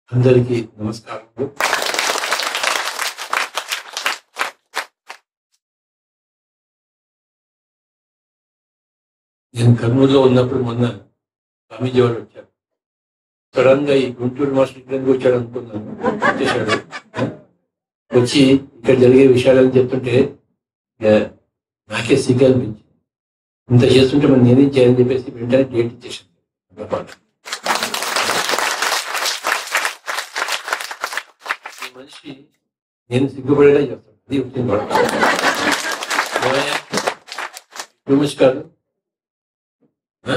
అందరికీ నమస్కారములు నేను కర్నూలులో ఉన్నప్పుడు మొన్న స్వామీజీ వాడు వచ్చారు సడన్ గా ఈ గుంటూరు మాస్టర్ ఇక్కడ ఎందుకు వచ్చాడు అనుకున్నాను వచ్చేసాడు వచ్చి ఇక్కడ జరిగే విషయాలని చెప్తుంటే ఇక నాకే సిగ్గు అనిపించింది ఇంత చేస్తుంటే మరి నేనేం చేయాలని చెప్పేసి వెంటనే డేట్ ఇచ్చేసాను నా పాట ఈ మనిషి నేను సిగ్గుపడేలా చేస్తాను అది వచ్చింది గొడవ. ఏమయ్యా? టూ మచ్ కాదు ఆ?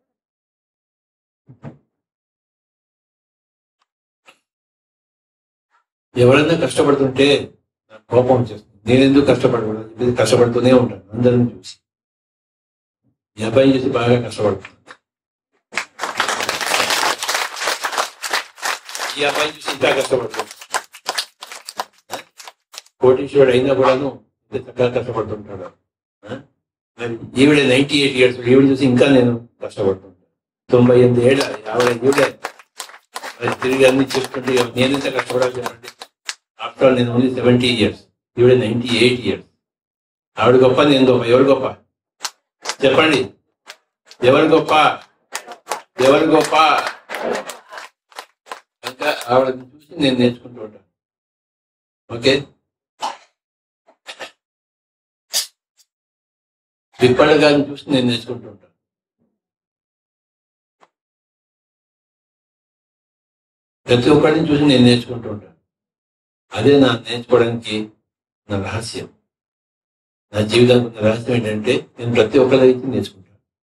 ఎవరైనా కష్టపడుతుంటే నాకు కోపం వచ్చేస్తుంది నేను ఎందుకు కష్టపడకూడదు అని చెప్పేసి కష్టపడుతూనే ఉంటాను అందరిని చూసి ఈ అబ్బాయిని చూసి బాగా కష్టపడుతున్నాను ఈ అబ్బాయిని చూసి ఇంకా కష్టపడుతున్నాను కోటీశ్వరుడు అయినా కూడాను ఇంత చక్కగా కష్టపడుతుంటాడు ఆ? మరి ఈవిడ నైన్టీ ఎయిట్ ఇయర్స్ ఈవిడ చూసి ఇంకా నేను కష్టపడుతుంటాను తొంభై ఎనిమిది ఏళ్ళ యాభై ఈవిడ మరి తిరిగి అన్ని చేసుకుంటే ఇక నేను ఎంత కష్టపడాలి చెప్పండి ఆఫ్టర్ ఆల్ నేను ఓన్లీ సెవెంటీ ఇయర్స్ ఈవిడ నైన్టీ ఎయిట్ ఇయర్స్ ఆవిడ గొప్ప నేను గొప్ప ఎవరు గొప్ప చెప్పండి ఎవరు గొప్ప ఎవరు గొప్ప ఇంకా ఆవిడని చూసి నేను నేర్చుకుంటూ ఉంటాను ఓకే విప్పళ్ళ గారిని చూసి నేను నేర్చుకుంటూ ఉంటాను ప్రతి ఒక్కరిని చూసి నేను నేర్చుకుంటూ ఉంటాను అదే నా నేర్చుకోవడానికి నా రహస్యం నా జీవితానికి ఉన్న రహస్యం ఏంటంటే నేను ప్రతి ఒక్కరి దగ్గర నేర్చుకుంటాను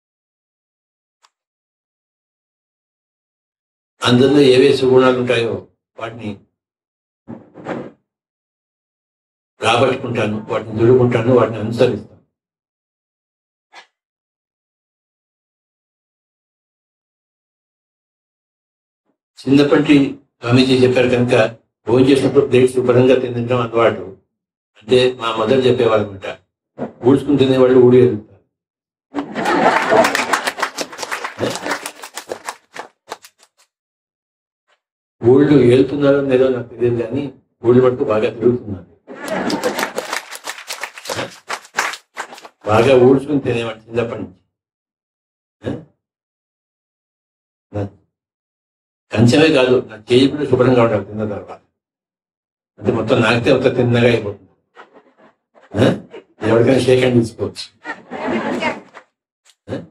అందరిలో ఏవే సుగుణాలు ఉంటాయో వాటిని రాబట్టుకుంటాను వాటిని దుడుకుంటాను వాటిని అనుసరిస్తాను చిన్నప్పటి స్వామీజీ చెప్పారు కనుక భోజనం చేసినప్పుడు ప్లేట్ శుభ్రంగా తినడం అలవాటు అంటే మా మదర్ చెప్పేవాళ్ళు అనమాట ఊడ్చుకుని తినేవాళ్ళు ఊడి వెళ్తారు ఊళ్ళు వెళ్తున్నారో లేదో నాకు తెలియదు కానీ ఊళ్ళు మటుకు బాగా తిరుగుతున్నారు బాగా ఊడ్చుకుని తినేవాడు చిన్నప్పటి నుంచి ఆ? నా కంచమే కాదు నా చేయి కూడా శుభ్రంగా ఉండాలి తిన్న తర్వాత అంటే మొత్తం నాకితే మొత్తం తిన్నగా అయిపోతుంది ఆ? ఎవరికైనా షేక్ హ్యాండ్ తీసుకోవచ్చు ఆ?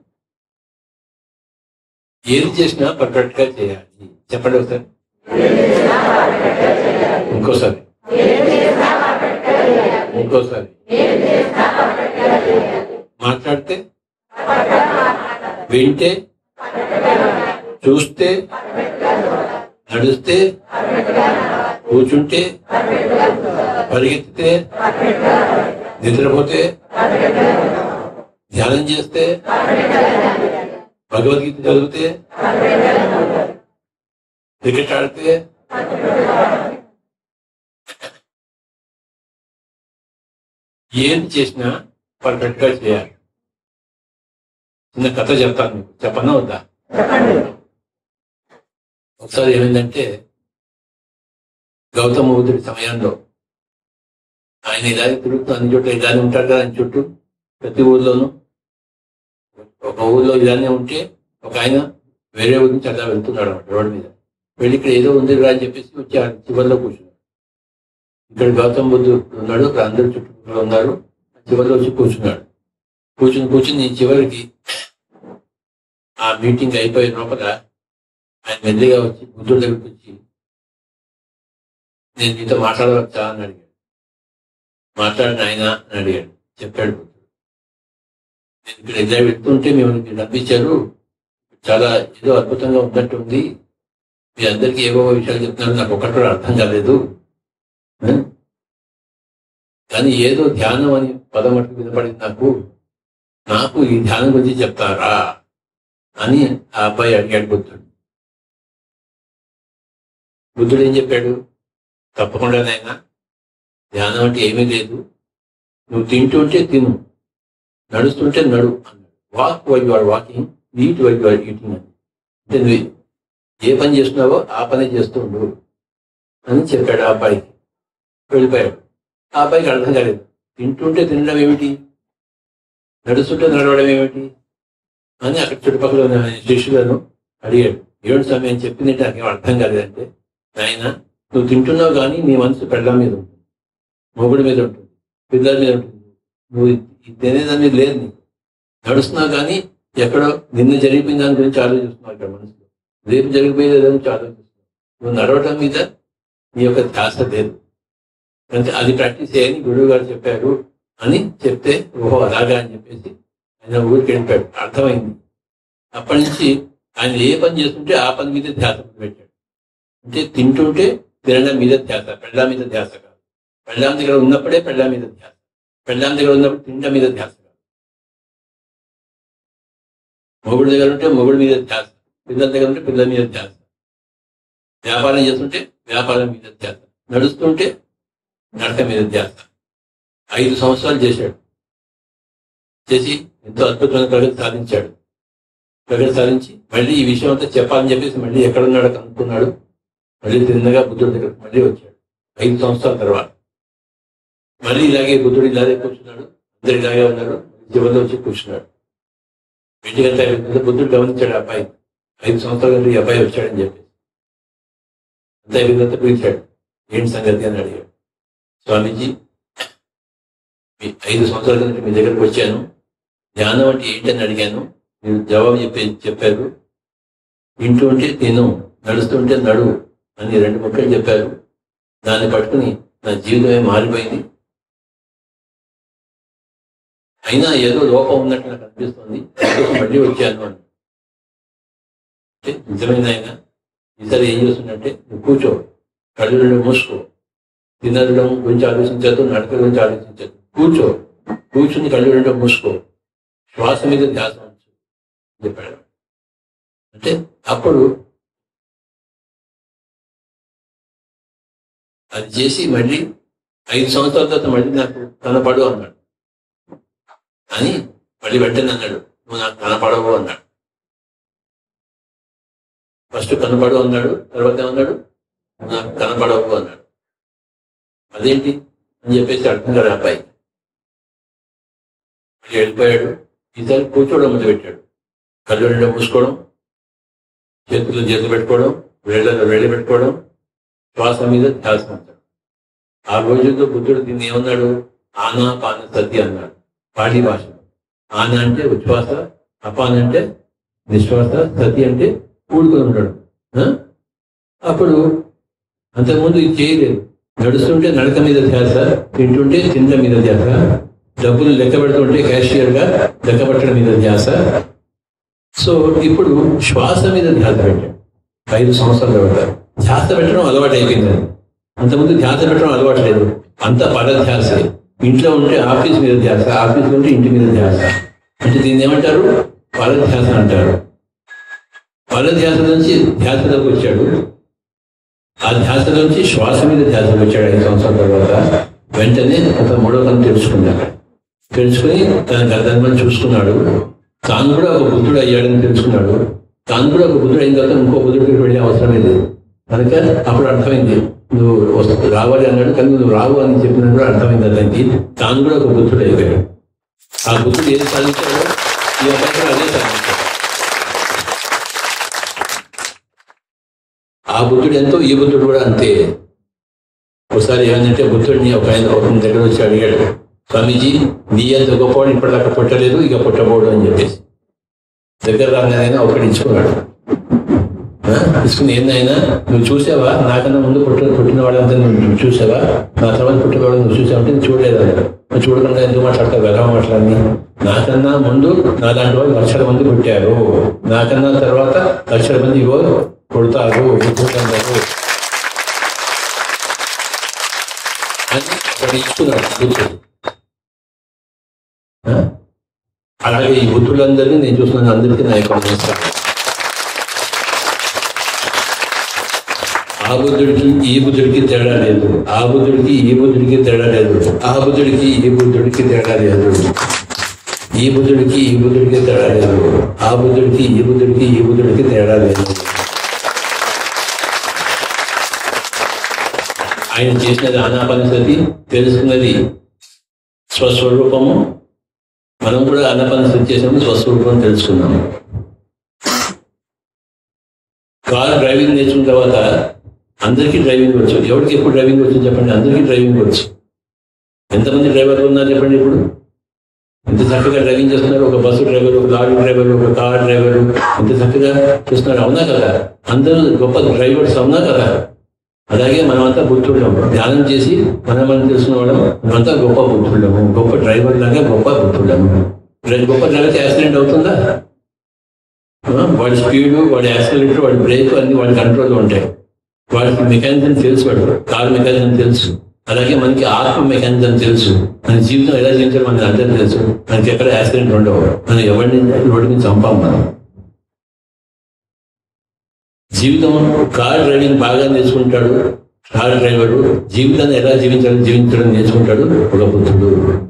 ఏది చేసినా పర్ఫెక్ట్ గా చేయాలి చెప్పండి ఒకసారి ఇంకోసారి ఇంకోసారి మాట్లాడితే వింటే చూస్తే నడిస్తే కూర్చుంటే పరిగెత్తితే నిద్రపోతే ధ్యానం చేస్తే భగవద్గీత చదివితే క్రికెట్ ఆడితే ఏది చేసినా పర్ఫెక్ట్ గా చేయాలి చిన్న కథ చెప్తాను మీకు చెప్పనా వద్దా ఒకసారి ఏమైందంటే గౌతమ బుద్ధుడి సమయంలో ఆయన ఇలాగే తిరుగుతూ అన్ని చోట్ల ఇలానే ఉంటారు కదా ఆయన చుట్టూ ప్రతి ఊర్లోనూ ఒక ఊర్లో ఇలానే ఉంటే ఒక ఆయన వేరే ఊరి నుంచి అలా వెళ్తున్నాడు అన్నమాట రోడ్డు మీద వెళ్ళి ఇక్కడ ఏదో ఉంది రా అని చెప్పేసి వచ్చి ఆ చివరిలో కూర్చున్నాడు ఇక్కడ గౌతమ బుద్ధుడు ఉన్నాడు ఇక్కడ అందరు చుట్టుపక్కల ఉన్నారు చివరిలో వచ్చి కూర్చున్నాడు కూర్చుని కూర్చుని చివరికి ఆ మీటింగ్ అయిపోయిన లోపల ఆయన మెల్లిగా వచ్చి బుద్ధుడి దగ్గరికి వచ్చి నేను నీతో మాట్లాడవచ్చా అని అడిగాడు మాట్లాడిన ఆయన అని అడిగాడు చెప్పాడు బుద్ధుడు నేను ఇక్కడ ఇలా వెళ్తుంటే మిమ్మల్ని మీరు నమ్మించారు చాలా ఏదో అద్భుతంగా ఉన్నట్టు ఉంది మీ అందరికీ ఏవో విషయాలు చెప్తున్నారు నాకు ఒకటి కూడా అర్థం కాలేదు ఆ? కానీ ఏదో ధ్యానం అని పదం మటుకు వినపడింది నాకు నాకు ఈ ధ్యానం గురించి చెప్తారా అని ఆ అబ్బాయి అడిగాడు బుద్ధుడు బుద్ధుడు ఏం చెప్పాడు తప్పకుండా నాయనా ధ్యానం అంటే ఏమీ లేదు నువ్వు తింటుంటే తిను నడుస్తుంటే నడు అన్నాడు walk why you are walking eat why you are eating అని అంటే నువ్వు ఏ పని చేస్తున్నావో ఆ పని చేస్తూ ఉండు అని చెప్పాడు ఆ అబ్బాయికి వెళ్ళిపోయాడు ఆ అబ్బాయికి అర్థం కాలేదు తింటుంటే తినడం ఏమిటి నడుస్తుంటే నడవడం ఏమిటి అని అక్కడ చుట్టుపక్కల ఉన్న శిష్యులను అడిగాడు ఏడు సమయం చెప్పింది నాకు అర్థం కాలేదంటే నాయన నువ్వు తింటున్నావు కానీ నీ మనసు పెళ్ళం మీద ఉంటుంది మొగుడి మీద ఉంటుంది పిల్లల మీద ఉంటుంది నువ్వు ఇది తినేదాని మీద లేదు నీకు నడుస్తున్నావు కానీ ఎక్కడో నిన్న జరిగిపోయిన దాని గురించి ఆలోచిస్తున్నావు ఇక్కడ మనసులో రేపు జరిగిపోయేది దాని గురించి ఆలోచిస్తున్నావు నువ్వు నడవటం మీద నీ యొక్క ధ్యాస లేదు అంటే అది ప్రాక్టీస్ చేయని గురువు గారు చెప్పారు అని చెప్తే ఓహో అలాగా అని చెప్పేసి ఆయన ఊరికి వెళ్ళిపోయాడు అర్థమైంది అప్పటి నుంచి ఆయన ఏ పని చేస్తుంటే ఆ పని మీద ధ్యాస పెట్టాడు అంటే తింటుంటే తినడం మీద ధ్యాస పెళ్ళ మీద ధ్యాస కాదు పెళ్ళాం దగ్గర ఉన్నప్పుడే పెళ్ళ మీద ధ్యాస పెళ్ళాం దగ్గర ఉన్నప్పుడు తినడం మీద ధ్యాస కాదు మొగుడు దగ్గర ఉంటే మొగుడు మీద ధ్యాస పిల్లల దగ్గర ఉంటే పిల్లల మీద ధ్యాస వ్యాపారం చేస్తుంటే వ్యాపారం మీద ధ్యాస నడుస్తుంటే నడక మీద ధ్యాస ఐదు సంవత్సరాలు చేశాడు చేసి ఎంతో అద్భుతమైన ప్రగతి సాధించాడు ప్రగతి సాధించి మళ్ళీ ఈ విషయం అంతా చెప్పాలని చెప్పేసి మళ్ళీ ఎక్కడున్నాడో కనుక్కున్నాడు మళ్ళీ తిన్నగా బుద్ధుడి దగ్గరకు మళ్ళీ వచ్చాడు ఐదు సంవత్సరాల తర్వాత మళ్ళీ ఇలాగే బుద్ధుడు ఇలాగే కూర్చున్నాడు అందరు ఇలాగే ఉన్నారు చివరిలో వచ్చి కూర్చున్నాడు ఇంటికి అంతా అయిపోయింది. బుద్ధుడు గమనించాడు ఆ అబ్బాయి ఐదు సంవత్సరాల నుండి ఈ అబ్బాయి వచ్చాడని చెప్పేసి అంతా అయిపోయినంత పిలిచాడు ఏంటి సంగతి అని అడిగాడు స్వామీజీ మీ ఐదు సంవత్సరాల నుండి మీ దగ్గరకు వచ్చాను ధ్యానం అంటే ఏంటని అడిగాను మీరు జవాబు చెప్పే చెప్పారు ఇంటూ ఉంటే తిను నడుస్తుంటే నడు అని రెండు ముక్కలు చెప్పారు దాన్ని పట్టుకుని నా జీవితమే మారిపోయింది అయినా ఏదో లోపం ఉన్నట్టు నాకు అనిపిస్తుంది అందుకోసం మళ్ళీ వచ్చాను అని అంటే నిజమైన ఆయన ఈసారి ఏం చేస్తుందంటే నువ్వు కూర్చో కళ్ళు రెండు మూసుకో తినడం గురించి ఆలోచించద్దు నడక గురించి ఆలోచించద్దు కూర్చో కూర్చుని కళ్ళు రెండు మూసుకో శ్వాస మీద ధ్యాస ఉంచు అని చెప్పాడు అంటే అప్పుడు అది చేసి మళ్ళీ ఐదు సంవత్సరాల తర్వాత మళ్ళీ నాకు కనపడు అన్నాడు అని మళ్ళీ వెంటనే అన్నాడు నువ్వు నాకు కనపడవు అన్నాడు ఫస్ట్ కనపడు అన్నాడు తర్వాత ఏమన్నాడు నువ్వు నాకు కనపడవు అన్నాడు అదేంటి అని చెప్పేసి అర్థం కాదు ఆ అబ్బాయి మళ్ళీ వెళ్ళిపోయాడు ఈసారి కూర్చోవడం మొదలు పెట్టాడు కళ్ళు రెండు మూసుకోవడం చేతుల్లో చేతులు పెట్టుకోవడం వేళ్ళలో వేళ్ళు పెట్టుకోవడం శ్వాస మీద ధ్యాస ఉంటాడు ఆ రోజుల్లో బుద్ధుడు దీన్ని ఏమన్నాడు ఆనా పాన సతి అన్నాడు పాడి భాష ఆన అంటే ఉచ్ఛ్వాస అపాన అంటే నిశ్వాస సతి అంటే కూడుకొని ఉంటాడు ఆ? అప్పుడు అంతకుముందు ఇది చేయలేదు నడుస్తుంటే నడక మీద ధ్యాస తింటుంటే తిండ్ల మీద ధ్యాస డబ్బులు లెక్క పెడుతుంటే క్యాషియర్ గా లెక్క పెట్టడం మీద ధ్యాస సో ఇప్పుడు శ్వాస మీద ధ్యాస పెట్టాడు ఐదు సంవత్సరాలు తర్వాత ధ్యాస పెట్టడం అలవాటు అయిపోయింది అంతకుముందు ధ్యాస పెట్టడం అలవాటు లేదు అంత పరధ్యాసే ఇంట్లో ఉంటే ఆఫీస్ మీద ధ్యాస ఆఫీస్ ఉంటే ఇంటి మీద ధ్యాస అంటే దీన్ని ఏమంటారు పరధ్యాస అంటారు పరధ్యాస నుంచి ధ్యాసలోకి వచ్చాడు ఆ ధ్యాస నుంచి శ్వాస మీద ధ్యాసకు వచ్చాడు ఐదు సంవత్సరాల తర్వాత వెంటనే అతను మూడో కన్ను తెలుసుకున్నాడు తెలుసుకుని తన గర్దాన్ని చూసుకున్నాడు తాను కూడా ఒక బుద్ధుడు అయ్యాడని తెలుసుకున్నాడు తాను కూడా ఒక బుద్ధుడు అయిన తర్వాత ఇంకో బుద్ధుడికి వెళ్ళే అవసరమే లేదు కనుక అప్పుడు అర్థమైంది నువ్వు వస్తు రావాలి అన్నాడు కానీ నువ్వు రావు అని చెప్పినప్పుడు అర్థమైంది అతనికి తాను కూడా ఒక బుద్ధుడు అయిపోయాడు ఆ బుద్ధుడు ఏది సాధించాడో ఈ అబ్బాయి కూడా అదే సాధించాడు ఆ బుద్ధుడు ఎంతో ఈ బుద్ధుడు కూడా అంతే ఒకసారి ఏమంటే బుద్ధుడిని ఒక ఆయన ఒక దగ్గర వచ్చి అడిగాడు స్వామీజీ నీ ఎంత గొప్పవాడు ఇప్పటిదాకా పుట్టలేదు ఇక పుట్టబోడు అని చెప్పేసి దగ్గర రాగానే ఒకటి ఇచ్చుకున్నాడు ఆ? ఇసుకుని ఏందైనా నువ్వు చూసావా నాకన్నా ముందు పుట్టిన పుట్టిన వాళ్ళంతా నువ్వు చూసావా నా తర్వాత పుట్టిన వాళ్ళని నువ్వు చూసావంటే నేను చూడలేదు అన్నాడు నువ్వు చూడకుండా ఎందుకు మాట్లాడతావు ఎలా మాట్లాడి నాకన్నా ముందు నా దాంట్లో వాళ్ళు లక్షల మంది పుట్టారు నాకన్నా తర్వాత లక్షల మంది ఇగో పుడతారు పుట్టుకుంటారు అని ఒకటి ఇచ్చుకున్నాడు బుద్ధుడు ఆ? అలాగే ఈ బుద్ధులందరినీ నేను చూస్తున్నాను అందరికీ నా యొక్క నమస్కారం ఆ బుద్ధుడికి ఈ బుద్ధుడికి తేడా లేదు ఆ బుద్ధుడికి ఈ బుద్ధుడికి తేడా లేదు ఆ బుద్ధుడికి ఈ బుద్ధుడికి తేడా లేదు ఈ బుద్ధుడికి ఈ బుద్ధుడికి తేడా లేదు ఆ బుద్ధుడికి ఈ బుద్ధుడికి ఈ బుద్ధుడికి తేడా లేదు ఆయన చేసినది ఆనాపనిసతి తెలుసుకున్నది స్వస్వరూపము మనం కూడా ఆనాపనిసతి చేసినప్పుడు స్వస్వరూపం తెలుసుకున్నాము కార్ డ్రైవింగ్ నేర్చుకున్న తర్వాత అందరికీ డ్రైవింగ్ వచ్చు ఎవరికి ఎప్పుడు డ్రైవింగ్ వచ్చింది చెప్పండి అందరికీ డ్రైవింగ్ వచ్చు ఎంతమంది డ్రైవర్లు ఉన్నారు చెప్పండి ఇప్పుడు ఎంత చక్కగా డ్రైవింగ్ చేస్తున్నారు ఒక బస్సు డ్రైవర్ ఒక లారీ డ్రైవర్ ఒక కార్ డ్రైవర్ ఎంత చక్కగా చేస్తున్నారు అవునా కదా అందరూ గొప్ప డ్రైవర్స్ అవునా కదా అలాగే మనమంతా బుద్ధుళ్ళము ధ్యానం చేసి మనం మనం తెలుసుకున్న వాళ్ళం మనమంతా గొప్ప బుద్ధుళ్ళము గొప్ప డ్రైవర్ లాగా గొప్ప బుద్ధుళ్ళము డ్రై- గొప్ప డ్రైవర్కి యాక్సిడెంట్ అవుతుందా ఆ, వాడి స్పీడ్ వాడి యాక్సిలేటర్ వాడి బ్రేక్ అన్ని వాడి కంట్రోల్లో ఉంటాయి వాడికి మెకానిజం తెలుసు వాడు కార్ మెకానిజం తెలుసు అలాగే మనకి ఆత్మ మెకానిజం తెలుసు మన జీవితం ఎలా జీవించాలో మనకి అందరికీ తెలుసు మనకి ఎక్కడ యాక్సిడెంట్ ఉండవు మనం ఎవరిని రోడ్డు మీద చంపాం మనం జీవితం కార్ డ్రైవింగ్ బాగా నేర్చుకుంటాడు కార్ డ్రైవరు జీవితాన్ని ఎలా జీవించాలో జీవించడం నేర్చుకుంటాడు ఒక బుద్ధుడు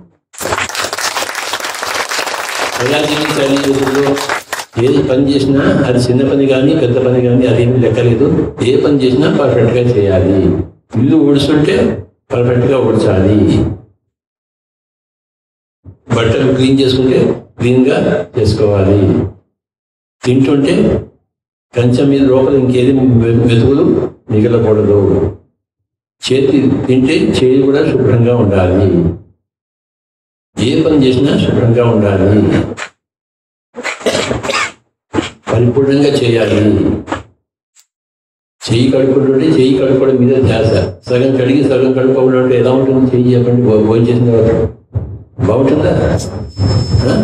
ఎలా జీవించాలి ఇప్పుడు ఏది పని చేసినా అది చిన్న పని కానీ పెద్ద పని కానీ అదేమీ లెక్కలేదు ఏ పని చేసినా పర్ఫెక్ట్ గా చేయాలి ఇల్లు ఊడుస్తుంటే పర్ఫెక్ట్ గా ఊడ్చాలి బట్టలు క్లీన్ చేసుకుంటే క్లీన్ గా చేసుకోవాలి తింటుంటే కంచం మీద లోపల ఇంకేది మె- మెతుకులు మిగలకూడదు చేతి తింటే చేయి కూడా శుభ్రంగా ఉండాలి ఏ పని చేసినా శుభ్రంగా ఉండాలి పరిపూర్ణంగా చేయాలి చెయ్యి కడుక్కుంటుంటే చెయ్యి కడుక్కోవడం మీద ధ్యాస సగం కడిగి సగం కడుక్కోవడం అంటే ఎలా ఉంటుంది చెయ్యి చెప్పండి భో- భోజనం చేసిన తర్వాత బాగుంటుందా ఆ?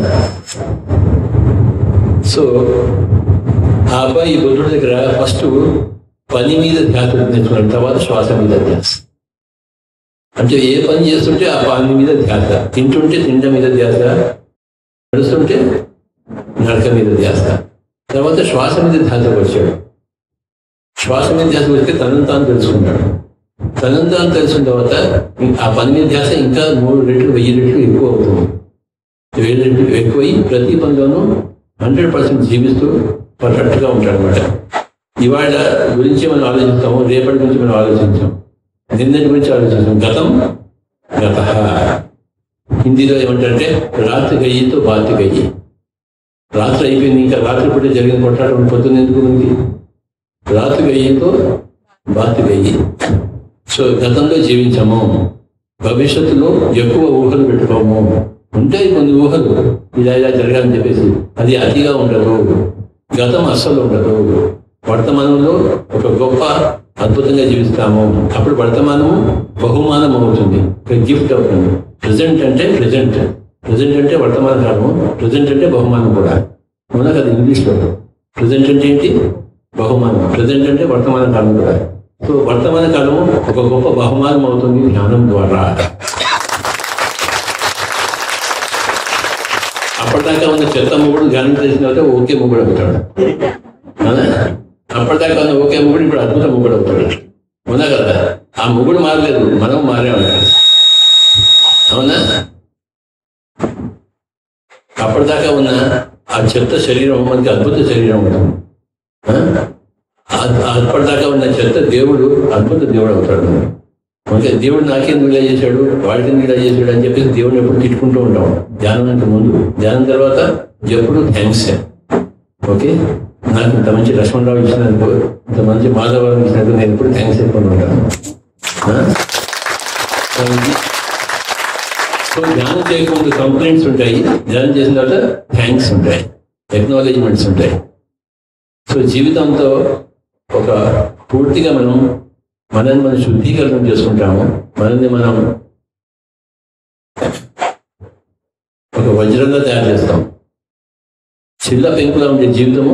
సో ఆ అబ్బాయి బుద్ధుడి దగ్గర ఫస్ట్ పని మీద ధ్యాస నేర్చుకున్నాడు తర్వాత శ్వాస మీద ధ్యాస అంటే ఏ పని చేస్తుంటే ఆ పని మీద ధ్యాస తింటుంటే తినడం మీద ధ్యాస నడుస్తుంటే నడక మీద ధ్యాస తర్వాత శ్వాస మీద ధ్యాసకు వచ్చాడు శ్వాస మీద ధ్యాస వస్తే తనను తాను తెలుసుకున్నాడు తనను తాను తెలుసుకున్న తర్వాత ఆ పని మీద ధ్యాస ఇంకా మూడు రెట్లు వెయ్యి రెట్లు ఎక్కువ అవుతుంది వెయ్యి రెట్లు ఎక్కువై ప్రతి పనిలోనూ హండ్రెడ్ పర్సెంట్ జీవిస్తూ పర్ఫెక్ట్గా ఉంటాడు అనమాట ఇవాళ గురించి మనం ఆలోచిస్తాము రేపటి గురించి మనం ఆలోచించాం నిన్నటి గురించి ఆలోచించాం గతం గత హిందీలో ఏమంటారంటే రాత్రి గయ్యితో బాతి గయ్యి రాత్రి అయిపోయింది ఇంకా రాత్రి పూట జరిగిన కొట్లాటం పొద్దున్న ఎందుకు ఉంది రాత్రి గయ్యితో బాతి గయ్యి సో గతంలో జీవించము భవిష్యత్తులో ఎక్కువ ఊహలు పెట్టుకోము ఉంటాయి కొన్ని ఊహలు ఇలా ఇలా జరగాలని చెప్పేసి అది అతిగా ఉండదు గతం అస్సలు ఉండదు వర్తమానంలో ఒక గొప్ప అద్భుతంగా జీవిస్తాము అప్పుడు వర్తమానము బహుమానం అవుతుంది ఒక గిఫ్ట్ అవుతుంది ప్రజెంట్ అంటే ప్రజెంట్ ప్రజెంట్ అంటే వర్తమాన కాలము ప్రజెంట్ అంటే బహుమానం కూడా అవునా కదా ఇంగ్లీష్లో ప్రజెంట్ అంటే ఏంటి బహుమానం ప్రజెంట్ అంటే వర్తమాన కాలం కూడా సో వర్తమాన కాలము ఒక గొప్ప బహుమానం అవుతుంది ధ్యానం ద్వారా అప్పటిదాకా ఉన్న చెత్త మొగుడు ధ్యానం చేసిన తర్వాత ఓకే మొగుడు అవుతాడు అవునా అప్పటిదాకా ఉన్న ఓకే మొగుడు ఇప్పుడు అద్భుత మొగుడు అవుతాడు అవునా కదా ఆ మొగుడు మారలేదు మనం మారాము అవునా అప్పటిదాకా ఉన్న ఆ చెత్త శరీరం మనకి అద్భుత శరీరం ఉంటుంది ఆ? ఆ- అప్పటిదాకా ఉన్న చెత్త దేవుడు అద్భుత దేవుడు అవుతాడు ఓకే దేవుడు నాకెందుకు ఇలా చేశాడు వాడికి ఇలా చేశాడు అని చెప్పేసి దేవుడిని ఎప్పుడు తిట్టుకుంటూ ఉంటాం ధ్యానం ముందు ధ్యానం తర్వాత ఎప్పుడు థ్యాంక్స్ ఓకే నాకు ఇంత మంచి లక్ష్మణరావు ఇచ్చినందుకు ఇంత మంచి మాధవరావు ఇచ్చినందుకు నేను ఎప్పుడు థ్యాంక్స్ చెప్పుకుంటూ ఉంటాను ఆ? సో ఇది- సో ధ్యానం చేయకముందు కంప్లైంట్స్ ఉంటాయి ధ్యానం చేసిన తర్వాత థ్యాంక్స్ ఉంటాయి ఎక్నాలజ్మెంట్స్ ఉంటాయి సో జీవితంతో ఒక పూర్తిగా మనం మనల్ని మనం శుద్ధీకరణం చేసుకుంటాము మనల్ని మనం ఒక వజ్రంగా తయారు చేస్తాం చిల్ల పెంకులా ఉండే జీవితము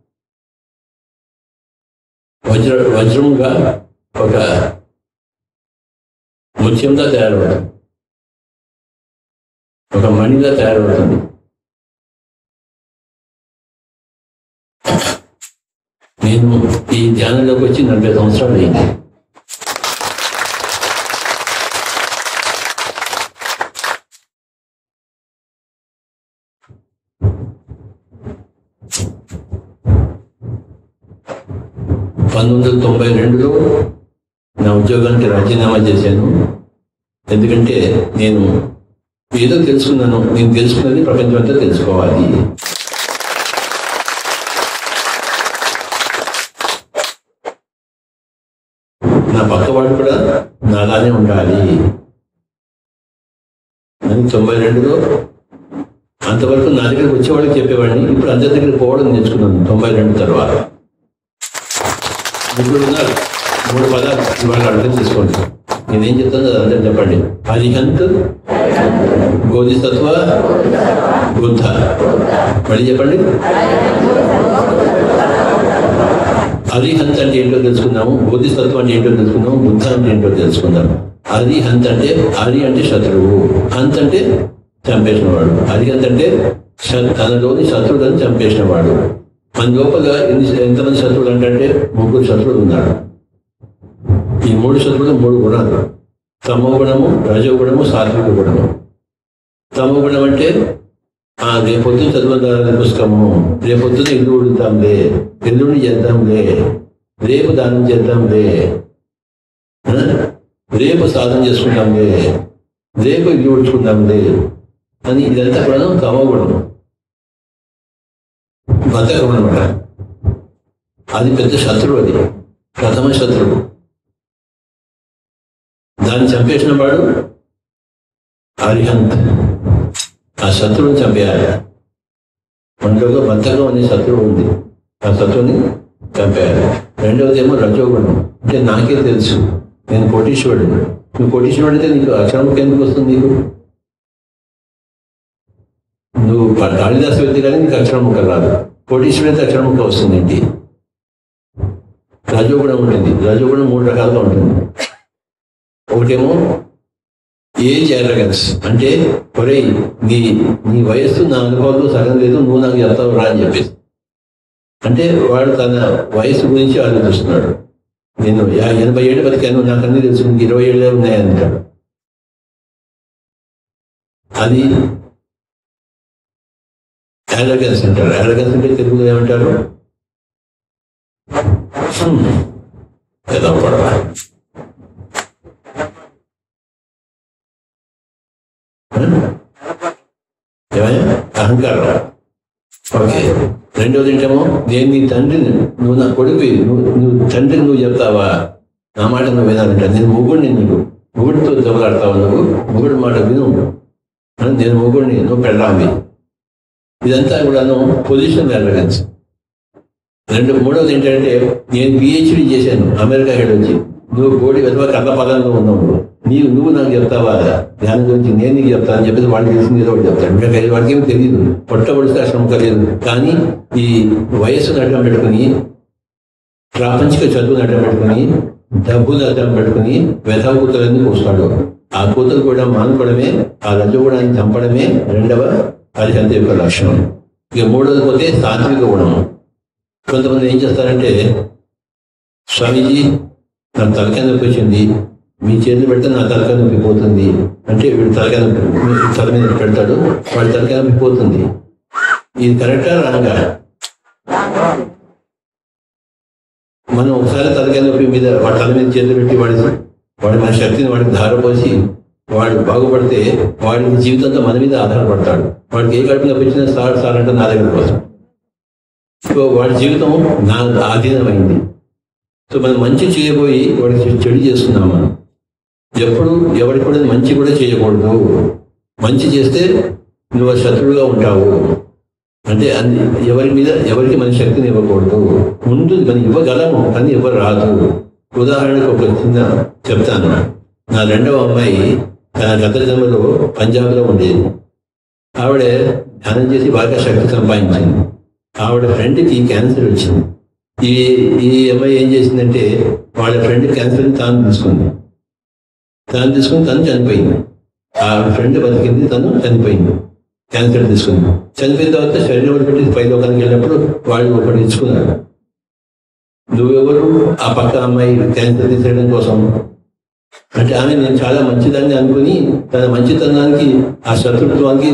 వజ్ర వజ్రంగా ఒక ముత్యంగా తయారవుతుంది ఒక మణిగా తయారవుతుంది నేను ఈ ధ్యానంలోకి వచ్చి నలభై సంవత్సరాలు అయింది పంతొమ్మిది వందల తొంభై రెండులో నా ఉద్యోగానికి రాజీనామా చేశాను ఎందుకంటే నేను ఏదో తెలుసుకున్నాను నేను తెలుసుకున్నది ప్రపంచం అంతా తెలుసుకోవాలి నా పక్కవాడు కూడా నాలానే ఉండాలి అని తొంభై రెండులో అంతవరకు నా దగ్గరికి వచ్చేవాళ్ళకి చెప్పేవాడిని ఇప్పుడు అందరి దగ్గరికి పోవడం నేర్చుకున్నాను తొంభై రెండు తర్వాత ముగ్గురు ఉన్నారు మూడు పదాలు ఇవాళ అర్థం చేసుకోండి నేనేం చెప్తాను అది అందరూ చెప్పండి అరిహంత్ బోధిసత్వ బుద్ధ మళ్ళీ చెప్పండి అరిహంత్ అంటే ఏంటో తెలుసుకున్నాము బోధిసత్వం అంటే ఏంటో తెలుసుకున్నాము బుద్ధ అంటే ఏంటో తెలుసుకున్నాము అరిహంత్ అంటే అరి అంటే శత్రువు హంత్ అంటే చంపేసిన వాడు అరిహంత్ అంటే శ- తనలోని శత్రువులను చంపేసిన వాడు మన లోపల ఎన్ని ఎంతమంది శత్రువులు అంటే ముగ్గురు శత్రువులు ఉన్నారు ఈ మూడు శత్రువులు మూడు గుణాలు తమో గుణము రజోగుణము సాత్విక గుణము తమో గుణం అంటే ఆ రేపొద్దు చదువుదాని పుస్తకము రేపొద్దున ఇల్లు ఉడుతాంలే ఎల్లుండి చేద్దాంలే రేపు దానం చేద్దాంలే ఆ? రేపు సాధన చేసుకుందాంలే రేపు ఇల్లు ఉడుచుకుందాంలే అని ఇదంతా కూడా తమో గుణం బతకం అనమాట అది పెద్ద శత్రువు అది ప్రథమ శత్రువు దాన్ని చంపేసిన వాడు అరిహంత్ ఆ శత్రువుని చంపేయాలి మనలో బద్ధకం అనే శత్రువు ఉంది ఆ శత్రువుని చంపేయాలి రెండవది ఏమో రజోగుణం అంటే నాకే తెలుసు నేను కోటీశ్వరుడు నువ్వు కోటీశ్వరుడు అయితే నీకు అక్షరముఖ ఎందుకు వస్తుంది నీకు నువ్వు ప- కాళిదాసు వ్యక్తి కానీ నీకు అక్షరముఖ రాదు కోటీశ్వరుడు అయితే అక్షరముఖ వస్తుంది ఏంటి రజోగుణం ఉంటుంది రజోగుణం మూడు రకాలుగా ఉంటుంది ఒకటేమో ఏజ్ ఎరగన్స్ అంటే ఒరే నీ నీ వయస్సు నా అనుభవంలో సగం లేదు నువ్వు నాకు చెప్తావు రా అని చెప్పేసి అంటే వాడు తన వయసు గురించి ఆలోచిస్తున్నాడు నేను యా- ఎనభై ఏళ్ళు బతికాను నాకు అన్ని తెలుసు నీకు ఇరవై ఏళ్ళే ఉన్నాయంటాడు అది ఎరగన్స్ అంటారు ఎరగన్స్ అంటే తెలుగులో ఏమంటారు హ్మ్. ఏదో పడవ ఏమయ్యా అహంకారం ఓకే రెండోది ఏంటేమో నేను నీ తండ్రిని నువ్వు నా కొడుకు నువ్వు నువ్వు తండ్రికి నువ్వు చెప్తావా నా మాట నువ్వు వినాలంట నేను మొగుడిని నీకు మొగుడితో దెబ్బలాడతావా నువ్వు మొగుడి మాట విను ఆ, నేను మొగుడిని నువ్వు పెళ్ళామి ఇదంతా కూడాను పొజిషన్ ఎరగన్స్ రెండు మూడవది ఏంటంటే నేను పిహెచ్డి చేశాను అమెరికా హెడ్ వచ్చి నువ్వు కోడి వెతవ కథ పదంలో ఉన్నావు నీవు నువ్వు నాకు చెప్తావా దాని గురించి నేను నీకు చెప్తాను అని చెప్పేసి వాడికి తెలిసింది ఏదో ఒకటి చెప్తాడు ఇంకా కలిసి వాడికి ఏమీ తెలియదు పొట్టబడిస్తే అశ్రమం కలియదు కానీ ఈ వయస్సును అడ్డం పెట్టుకుని ప్రాపంచిక చదువును అడ్డం పెట్టుకుని డబ్బును అడ్డం పెట్టుకుని వెధవ కూతురని పోస్తాడు ఆ కూతురు కూడా మానుకోవడమే ఆ రజగుణాన్ని చంపడమే రెండవ అరిహంత యొక్క లక్షణం ఇక మూడవది పోతే సాత్విక గుణం కొంతమంది ఏం చేస్తారంటే స్వామీజీ నాకు తలకాయ నొప్పి వచ్చింది మీ చేతులు పెడితే నా తలకాయ నొప్పి పోతుంది అంటే వీడు తలకాయ నొప్పి మీ తల మీద పెడతాడు వాడి తలకాయ నొప్పి పోతుంది ఇది కరెక్టా రాంగా మనం ఒకసారి తలకాయ నొప్పి మీద వాడి తల మీద చేతులు పెట్టి వాడి వాడి మన శక్తిని వాడికి ధారపోసి వాడు బాగుపడితే వాడి జీవితంతో మన మీద ఆధారపడతాడు వాడికి ఏ కడుపు నొప్పి వచ్చినా సార్ సార్ అంటే నా దగ్గర కోసం సో వాడి జీవితం నా ఆధీనమైంది సో మనం మంచి చేయబోయి వాడికి చెడు చేస్తున్నాం మనం ఎప్పుడు ఎవరికి కూడా మంచి కూడా చేయకూడదు మంచి చేస్తే నువ్వు ఆ శత్రువుగా ఉంటావు అంటే అన్ని ఎవరి మీద ఎవరికి మన శక్తిని ఇవ్వకూడదు ముందు మనం ఇవ్వగలము కానీ ఎవరు రాదు ఉదాహరణకు ఒక చిన్న చెప్తాను నా రెండవ అమ్మాయి తన గత జన్మలో పంజాబ్లో ఉండేది ఆవిడ ధ్యానం చేసి బాగా శక్తి సంపాదించింది ఆవిడ ఫ్రెండ్కి క్యాన్సర్ వచ్చింది ఈ ఈ అమ్మాయి ఏం చేసిందంటే వాళ్ళ ఫ్రెండ్ క్యాన్సర్ తాను తీసుకుంది తాను తీసుకుని తను చనిపోయింది ఆ ఫ్రెండ్ బతికింది తను చనిపోయింది క్యాన్సర్ తీసుకుంది చనిపోయిన తర్వాత శరీరం పెట్టి పై లోకానికి వెళ్ళినప్పుడు వాళ్ళు ఒకటి ఇచ్చుకున్నారు నువ్వెవరు ఆ పక్క అమ్మాయి క్యాన్సర్ తీసేయడం కోసం అంటే ఆమె నేను చాలా మంచిదాన్ని అనుకుని తన మంచితనానికి ఆ శత్రుత్వానికి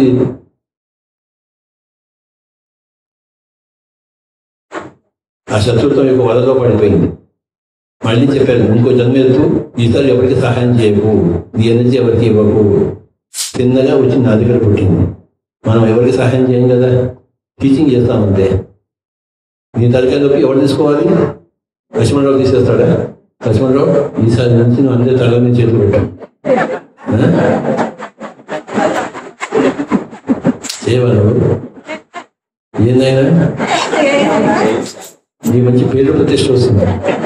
ఆ శత్రుత్వం యొక్క వలలో పడిపోయింది మళ్ళీ చెప్పారు ఇంకో జన్మ ఎత్తు ఈసారి ఎవరికి సహాయం చేయకు నీ ఎనర్జీ ఎవరికి ఇవ్వకు చిన్నగా వచ్చి నా దగ్గర పుట్టింది మనం ఎవరికి సహాయం చేయం కదా టీచింగ్ చేస్తామంతే నీ తలకాయ నొప్పి ఎవరు తీసుకోవాలి లక్ష్మణరావు తీసేస్తాడా లక్ష్మణరావు ఈసారి నుంచి నువ్వు అందరి తల మీద చేతులు పెట్టు ఆ? చేయవా నువ్వు ఏందైనా నీ మంచి పేరు ప్రతిష్ట వస్తుంది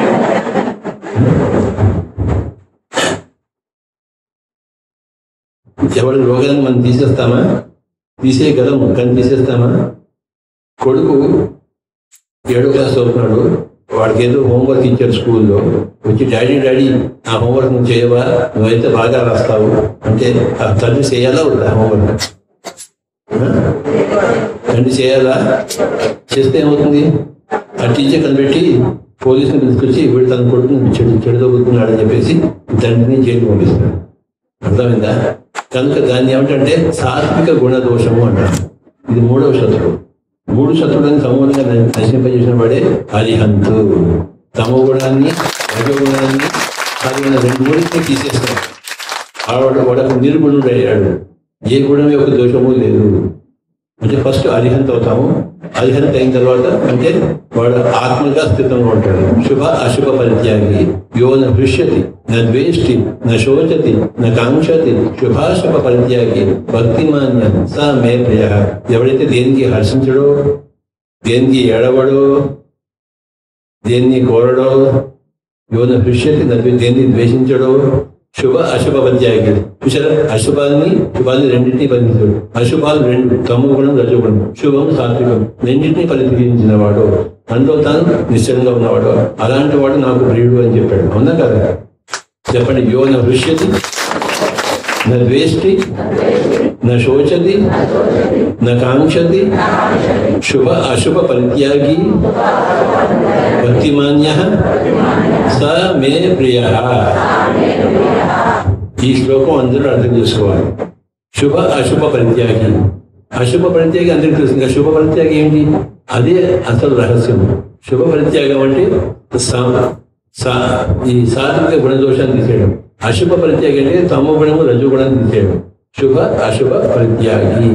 ఎవరి రోగాన్ని మనం తీసేస్తామా తీసేయగలము కానీ తీసేస్తామా కొడుకు ఏడో క్లాస్ చదువుతున్నాడు వాడికి ఏదో హోంవర్క్ ఇచ్చారు స్కూల్లో వచ్చి డాడీ డాడీ ఆ హోంవర్క్ నువ్వు చేయవా నువ్వైతే బాగా రాస్తావు అంటే ఆ తండ్రి చేయాలా వద్దా హోంవర్క్ ఆ? తండ్రి చేయాలా చేస్తే ఏమవుతుంది ఆ టీచర్ కనిపెట్టి పోలీసుని తీసుకొచ్చి వీడు తన కొడుకుని చెడు చెడుదొక్కుతున్నాడని చెప్పేసి తండ్రిని జైలు పంపిస్తాడు అర్థమైందా కనుక దాన్ని ఏమిటంటే సాత్విక గుణ దోషము అంటారు ఇది మూడవ శత్రువు మూడు శత్రువులను సమూలంగా న- నశింపజేసిన వాడే హరిహంతు తమ గుణాన్ని రజోగుణాన్ని సాధువుల రెండు మూడింటిని తీసేస్తాడు ఆవిడ వాడకు నిర్గుణుడు అయ్యాడు ఏ గుణం యొక్క దోషము లేదు అంటే ఫస్ట్ అరిహంత్ అవుతాము అరిహంత్ అయిన తర్వాత అంటే వాడు ఆత్మగా స్థితంలో ఉంటాడు శుభ అశుభ పరిత్యాగి యో న హృష్యతి న ద్వేష్టి న శోచతి న కాంక్షతి శుభాశుభ పరిత్యాగి భక్తిమాన్య స మే ప్రియ ఎవడైతే దేనికి హర్షించడో దేనికి ఎడవడో దేన్ని కోరడో యోన హృష్యతి న ద్వే- దేన్ని ద్వేషించడో శుభ అశుభ పద్యాగి చూసారా అశుభాన్ని శుభాన్ని రెండింటినీ పరిధించాడు అశుభాలు రెండు తమ గుణం రజోగుణం శుభం సాత్వికం రెండింటినీ పరిధించిన వాడు అందులో తాను నిశ్చలంగా ఉన్నవాడు అలాంటి వాడు నాకు ప్రియుడు అని చెప్పాడు అవునా కదా చెప్పండి యోన హృష్యతి న ద్వేష్టి న శోచతి న కాంక్షతి శుభ అశుభ పరిత్యాగి భక్తిమాన్య స మే ప్రియ ఈ శ్లోకం అందరూ అర్థం చేసుకోవాలి శుభ అశుభ పరిత్యాగి అశుభ పరిత్యాగి అందరికీ తెలుసు ఇంకా శుభ పరిత్యాగి ఏంటి అదే అసలు రహస్యం శుభ పరిత్యాగం అంటే సా- సా- ఈ సాత్విక గుణదోషాన్ని తీసేయడం అశుభ పరిత్యాగి అంటే తమ గుణము రజో గుణాన్ని తీసేయడం శుభ అశుభ పరిత్యాగి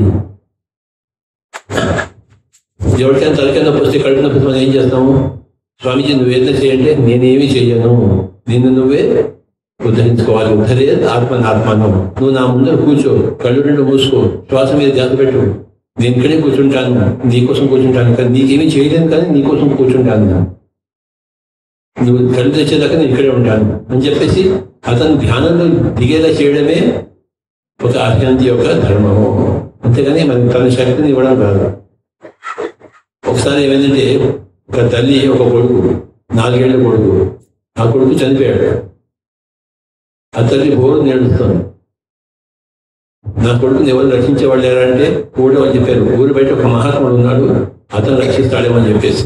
ఎవరికైనా తలకైనా నొప్పి వస్తే కడుపు నొప్పి మనం ఏం చేస్తాము స్వామీజీ నువ్వేదో చేయంటే నేనేమి చెయ్యను నిన్ను నువ్వే ఉద్ధరించుకోవాలి ఉద్ధరే ఆత్మ ఆత్మానం నువ్వు నా ముందర కూర్చో కళ్ళు రెండు మూసుకో శ్వాస మీద ధ్యాస పెట్టు నేను ఇక్కడే కూర్చుంటాను నీకోసం కూర్చుంటాను కానీ నీకేమీ చేయలేను కానీ నీకోసం కూర్చుంటాను నేను. నువ్వు కళ్ళు తెచ్చేదాకా నేను ఇక్కడే ఉంటాను అని చెప్పేసి అతను ధ్యానంలో దిగేలా చేయడమే ఒక అర్హంతి యొక్క ధర్మము అంతేగాని మరి తన శక్తిని ఇవ్వడం కాదు ఒకసారి ఏమైందంటే ఒక తల్లి ఒక కొడుకు నాలుగేళ్ల కొడుకు ఆ కొడుకు చనిపోయాడు ఆ తల్లి బోరు నేడుస్తుంది నా కొడుకుని ఎవరు రక్షించేవాళ్ళు లేరంటే కూడా వాళ్ళు చెప్పారు ఊరు బయట ఒక మహాత్ముడు ఉన్నాడు అతను రక్షిస్తాడేమో అని చెప్పేసి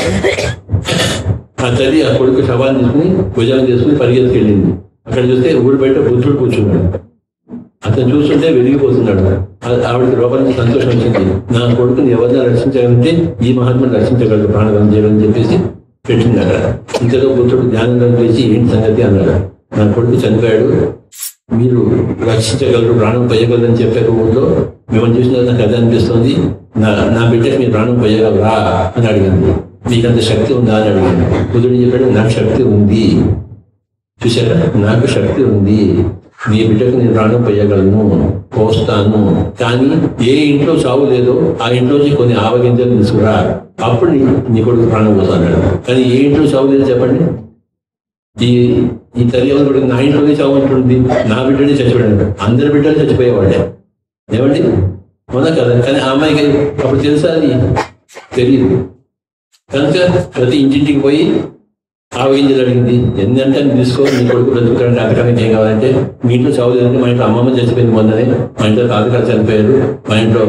ఆ తల్లి ఆ కొడుకు శవాన్ని తీసుకుని భుజాన్ని తీసుకుని పరిగెత్తుకెళ్ళింది అక్కడ చూస్తే ఊరు బయట బుద్ధుడు కూర్చున్నాడు అతను చూస్తుంటే వెలిగిపోతున్నాడు ఆ- ఆవిడకి లోపల నుంచి సంతోషం వచ్చింది నా కొడుకుని ఎవరిని రక్షించాలంటే ఈ మహాత్ముని రక్షించగలరు ప్రాణదానం చేయాలని చెప్పేసి పెట్టింది అక్కడ ఇంతలో బుద్ధుడు ధ్యానంలో చేసి ఏంటి సంగతి అన్నాడు నా కొడుకు చనిపోయాడు మీరు రక్షించగలరు ప్రాణం పోయగలరు అని చెప్పారు ఊళ్ళో మిమ్మల్ని చూసిన నాకు అదే అనిపిస్తుంది నా నా బిడ్డకి మీరు ప్రాణం పోయగలరా అని అడిగింది మీకు అంత శక్తి ఉందా అని అడిగింది బుద్ధుడు చెప్పాడు నాకు శక్తి ఉంది చూసారా నాకు శక్తి ఉంది నీ బిడ్డకు నేను ప్రాణం పోయగలను పోస్తాను కానీ ఏ ఇంట్లో చావు లేదో ఆ ఇంట్లోంచి కొన్ని ఆవగింజలు తీసుకురా అప్పుడు నీ నీ కొడుకు ప్రాణం పోతాడు కానీ ఏ ఇంట్లో చావు లేదు చెప్పండి ఈ ఈ తల్లి ఎవరు నా ఇంట్లోనే చావు ఉంటుంది నా బిడ్డనే చచ్చిపోయాడు అందరి బిడ్డలు చచ్చిపోయేవాడే ఏమండి అవునా కదా కానీ ఆ అమ్మాయికి అప్పుడు తెలుసా అది తెలియదు కనుక ప్రతి ఇంటింటికి పోయి ఆవగింజలు అడిగింది ఎన్ని అంటే అన్ని తీసుకో నీ కొడుకు బ్రతుకుతాడంటే అంతకన్నా ఏం కావాలంటే మీ ఇంట్లో చావు లేదంటే మా ఇంట్లో అమ్మమ్మ చచ్చిపోయింది మొన్ననే మా ఇంట్లో తాతగారు చనిపోయారు మా ఇంట్లో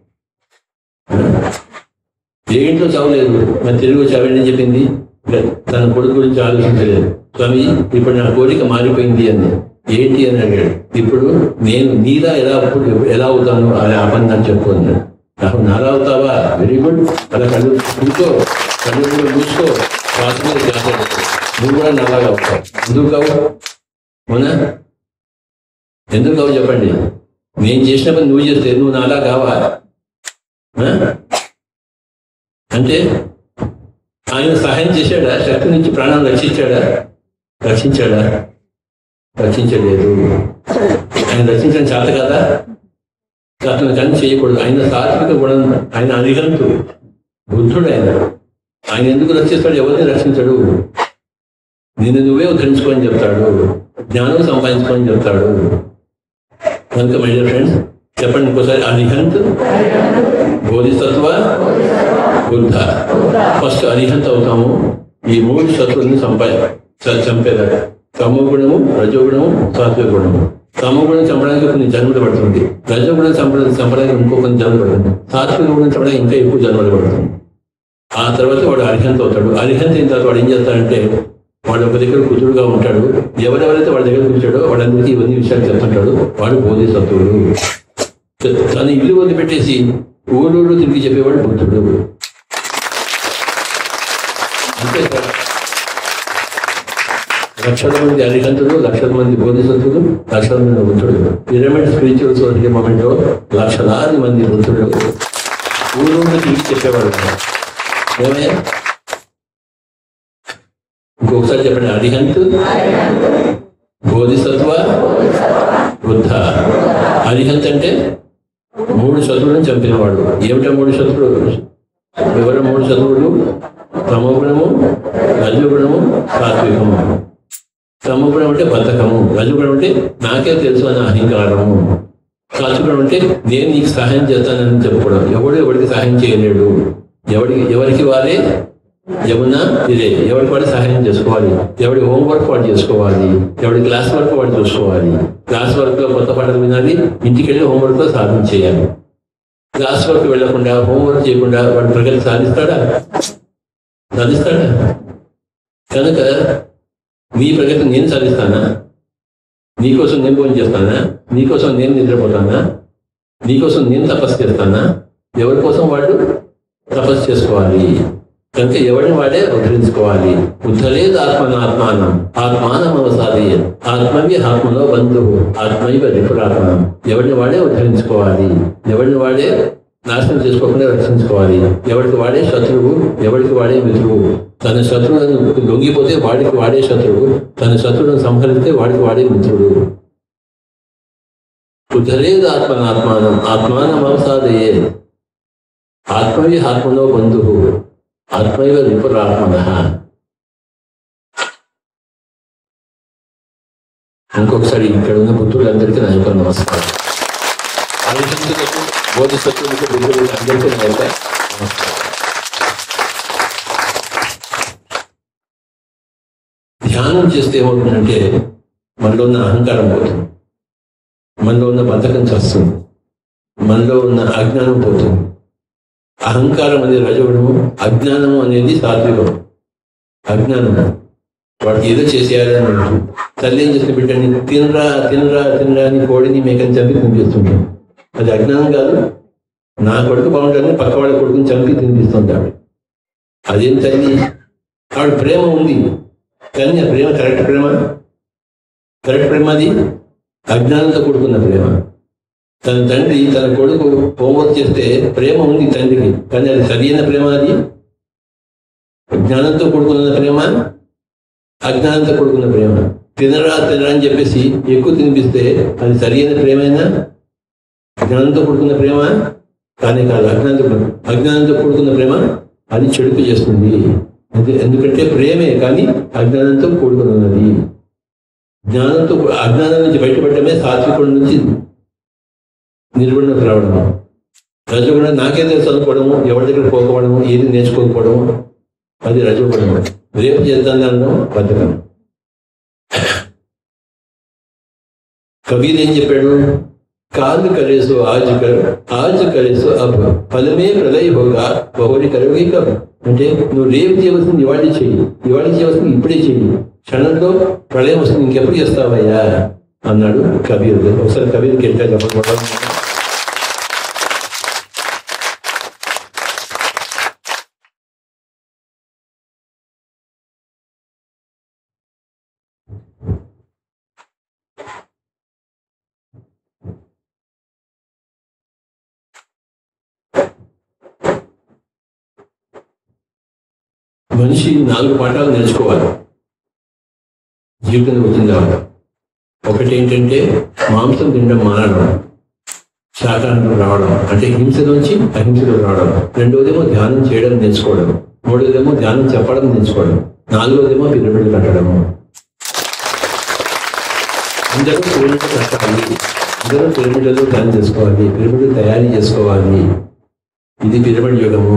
ఏ ఇంట్లో చావు లేదు మరి తెలుగు చావేంటి చెప్పింది తన కొడుకు గురించి ఆలోచించలేదు స్వామి ఇప్పుడు నా కోరిక మారిపోయింది అని ఏంటి అని అడిగాడు ఇప్పుడు నేను నీలా ఎలా అప్పుడు ఎలా అవుతాను అని ఆ పని నాకు చెప్పు అన్నాడు నాకు నాలా అవుతావా వెరీ గుడ్ అలా కళ్ళు కూర్చో కళ్ళు కూడా మూసుకో శ్వాస మీద ధ్యాస పెట్టు. నువ్వు కూడా నాలాగా అవుతావు ఎందుకు కావు అవునా ఎందుకు కావు చెప్పండి నేను చేసిన పని నువ్వు చేస్తే నువ్వు నాలా కావా ఆ? అంటే ఆయన సహాయం చేశాడా శక్తి నుంచి ప్రాణాన్ని రక్షించాడా రక్షించాడా రక్షించలేదు ఆయన రక్షించడం చేత కదా అతను కానీ చేయకూడదు ఆయన సాత్విక గుణం ఆయన అనిగంతు బుద్ధుడు ఆయన ఆయన ఎందుకు రక్షిస్తాడు ఎవరిని రక్షించడు నిన్ను నువ్వే ఉద్ధరించుకొని చెప్తాడు జ్ఞానం సంపాదించుకొని చెప్తాడు కనుక మై డియర్ ఫ్రెండ్స్ చెప్పండి ఇంకోసారి అరిహంత్ బోధిసత్వ బుద్ధ ఫస్ట్ అరిహంత్ అవుతాము ఈ మూడు శత్రువుల్ని సంపా చ- చంపేదాకా తమో గుణము రజోగుణము సాత్విక గుణము తమో గుణం చంపడానికి కొన్ని జన్మలు పడుతుంది రజోగుణం చంపడానికి చంపడానికి ఇంకో కొన్ని జన్మలు పడుతుంది సాత్విక గుణం చంపడానికి ఇంకా ఎక్కువ జన్మలు పడుతుంది ఆ తర్వాత వాడు అరిహంత్ అవుతాడు అరిహంత్ అయిన తర్వాత వాడు ఏం చేస్తాడంటే వాడు ఒక దగ్గర కుదురుగా ఉంటాడు ఎవరెవరైతే వాడి దగ్గర కూర్చాడో వాడందరికీ ఇవన్నీ విషయాలు చెప్తుంటాడు వాడు బోధిసత్వుడు తన ఇల్లు వదిలిపెట్టేసి ఊరూరు తిరిగి చెప్పేవాడు బుద్ధుడు అంతే సార్ లక్షల మంది అరిహంతుడు లక్షల మంది బోధిసత్వులు లక్షల మంది బుద్ధుడు పిరమిడ్ స్పిరిచువల్ సొసైటీ మూమెంట్ లో లక్షలాది మంది బుద్ధుడు ఊరూరు తిరిగి చెప్పేవాడు ఏమయ్యా ఇంకొకసారి చెప్పండి అరిహంత్ బోధిసత్వ బుద్ధ అరిహంత్ అంటే మూడు శత్రువులను చంపినవాడు ఏమిటా మూడు శత్రువులు ఎవరు మూడు శత్రువులు తమోగుణము రజోగుణము సాత్వికము తమోగుణం అంటే బద్ధకము రజోగుణం అంటే నాకే తెలుసు అనే అహంకారము సాత్వికం అంటే నేను నీకు సహాయం చేస్తానని చెప్పుకోవడం ఎవడు ఎవరికి సహాయం చేయలేడు ఎవరికి ఎవరికి వారే యమున ఇదే ఎవరికి వాడు సహాయం చేసుకోవాలి ఎవడి హోంవర్క్ వాడు చేసుకోవాలి ఎవడి క్లాస్ వర్క్ వాడు చూసుకోవాలి క్లాస్ వర్క్ లో కొత్త పాటలు వినాలి ఇంటికి వెళ్ళి హోంవర్క్ లో సాధన చేయాలి క్లాస్ వర్క్ వెళ్లకుండా హోంవర్క్ చేయకుండా వాడు ప్రగతి సాధిస్తాడా సాధిస్తాడా కనుక నీ ప్రగతి నేను సాధిస్తానా నీకోసం నేను భోజనం చేస్తానా నీకోసం నేను నిద్రపోతానా నీకోసం నేను తపస్సు చేస్తానా ఎవరి కోసం వాడు తపస్సు చేసుకోవాలి కనుక ఎవరిని వాడే ఉద్ధరించుకోవాలి ఉద్ధరేది ఆత్మన ఆత్మానం ఆత్మానం అవసాది ఆత్మవి ఆత్మలో బంధువు ఆత్మైవ రిపురాత్మనం ఎవరిని వాడే ఉద్ధరించుకోవాలి ఎవరిని వాడే నాశనం చేసుకోకుండా రక్షించుకోవాలి ఎవరికి వాడే శత్రువు ఎవరికి వాడే మిత్రువు తన శత్రువులను లొంగిపోతే వాడికి వాడే శత్రువు తన శత్రువులను సంహరిస్తే వాడికి వాడే మిత్రుడు ఉద్ధరేది ఆత్మన ఆత్మానం ఆత్మానం అవసాదయే ఆత్మవి ఆత్మలో బంధువు ఆత్మైవ విపురాత్మన ఇంకొకసారి ఇక్కడ ఉన్న బుద్ధులందరికీ నా యొక్క నమస్కారం ఆలోచించులకు బోధిసత్వులకు బుద్ధులకు అందరికీ నా యొక్క నమస్కారం ధ్యానం చేస్తే ఏమవుతుందంటే మనలో ఉన్న అహంకారం పోతుంది మనలో ఉన్న బద్ధకం చేస్తుంది మనలో ఉన్న అజ్ఞానం పోతుంది అహంకారం అనేది రజగుణము అజ్ఞానము అనేది సాత్వికం అజ్ఞానము వాడికి ఏదో చేసేయాలని ఉంటుంది తల్లి ఏం చేసిన బిడ్డని తినరా తినరా తినరా అని కోడిని మేకని చంపి తినిపిస్తుంటాం అది అజ్ఞానం కాదు నా కొడుకు బాగుంటాడని పక్క వాళ్ళ కొడుకుని చంపి తినిపిస్తుంటాడు అదేం తల్లి ఆవిడ ప్రేమ ఉంది కానీ ఆ ప్రేమ కరెక్ట్ ప్రేమ కరెక్ట్ ప్రేమ అది అజ్ఞానంతో కూడుకున్న ప్రేమ తన తండ్రి తన కొడుకు హోంవర్క్ చేస్తే ప్రేమ ఉంది తండ్రికి కానీ అది సరైన ప్రేమ అది జ్ఞానంతో కూడుకున్న ప్రేమ అజ్ఞానంతో కూడుకున్న ప్రేమ తినరా తినరా అని చెప్పేసి ఎక్కువ తినిపిస్తే అది సరైన ప్రేమైనా జ్ఞానంతో కూడుకున్న ప్రేమ కానీ కాదు అజ్ఞానంతో కూడు- అజ్ఞానంతో కూడుకున్న ప్రేమ అది చెడుపు చేస్తుంది అది ఎందుకంటే ప్రేమే కానీ అజ్ఞానంతో కూడుకుని ఉన్నది జ్ఞానంతో అజ్ఞానం నుంచి బయటపడటమే సాత్వికుడి నుంచి నిర్వహణకు రావడము రజగుణం నాకే తెలుసు అనుకోవడము ఎవరి దగ్గర పోకపోవడము ఏది నేర్చుకోకపోవడము అది రజగుణము రేపు చేద్దాం అనడం బద్ధకం కబీర్ ఏం చెప్పాడు కాల్ కరేసో ఆజ్ కర్ ఆజ్ కరేసో అబ్ ఫలమే ప్రళయ హోగా బహురి కరవే కబ్ అంటే నువ్వు రేపు చేయవలసింది ఇవాళ చెయ్యి ఇవాళ చేయవలసింది ఇప్పుడే చెయ్యి క్షణంలో ప్రళయం వస్తుంది ఇంకెప్పుడు చేస్తావయ్యా అన్నాడు కబీర్ ఒకసారి కబీర్కి ఎట్లా చెప్పడం మనిషి నాలుగు పాఠాలు నేర్చుకోవాలి జీవితంలో వచ్చిన తర్వాత ఒకటి ఏంటంటే మాంసం తినడం మానడం శాకాహారం రావడం అంటే హింసలోంచి అహింసలో రావడం రెండోదేమో ధ్యానం చేయడం నేర్చుకోవడం మూడోదేమో ధ్యానం చెప్పడం నేర్చుకోవడం నాలుగోదేమో పిరమిడ్ కట్టడము అందరూ పిరమిడ్ కట్టాలి అందరూ పిరమిడ్లలో ధ్యానం చేసుకోవాలి పిరమిడ్ తయారీ చేసుకోవాలి ఇది పిరమిడ్ యుగము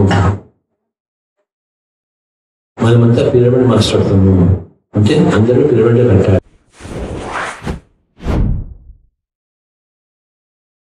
మనమంతా పిరమిడ్ మాస్టర్ అవుతాము అంటే అందరూ పిరమిడ్ కట్టాలి